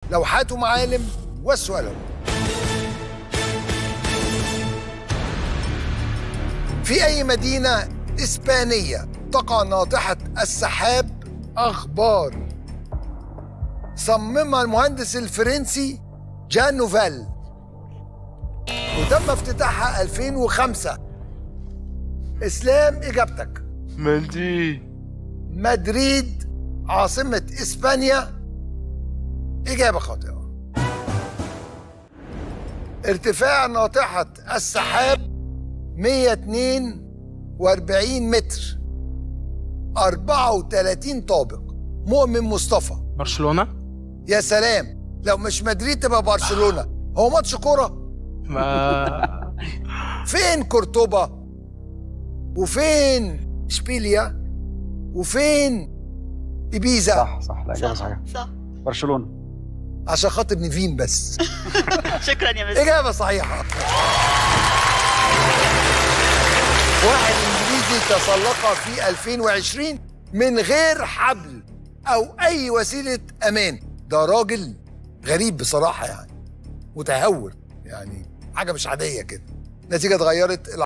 لوحات ومعالم والسؤال الأول. في أي مدينة إسبانية تقع ناطحة السحاب أخبار صممها المهندس الفرنسي جان نوفال وتم افتتاحها 2005 إسلام إجابتك مندي مدريد عاصمة إسبانيا إجابة خاطئة ارتفاع ناطحة السحاب 142 متر 34 طابق مؤمن مصطفى برشلونه يا سلام لو مش مدريد تبقى برشلونة هو ماتش كرة ما فين كورتوبا وفين اشبيليا وفين إبيزا صح صح لا اجابه صحيحه صح برشلونه عشان خاطر نيفين بس شكرا يا مستر إجابة صحيحة واحد إنجليزي تسلق في 2020 من غير حبل أو أي وسيلة أمان ده راجل غريب بصراحة يعني متهور يعني حاجة مش عادية كده نتيجة اتغيرت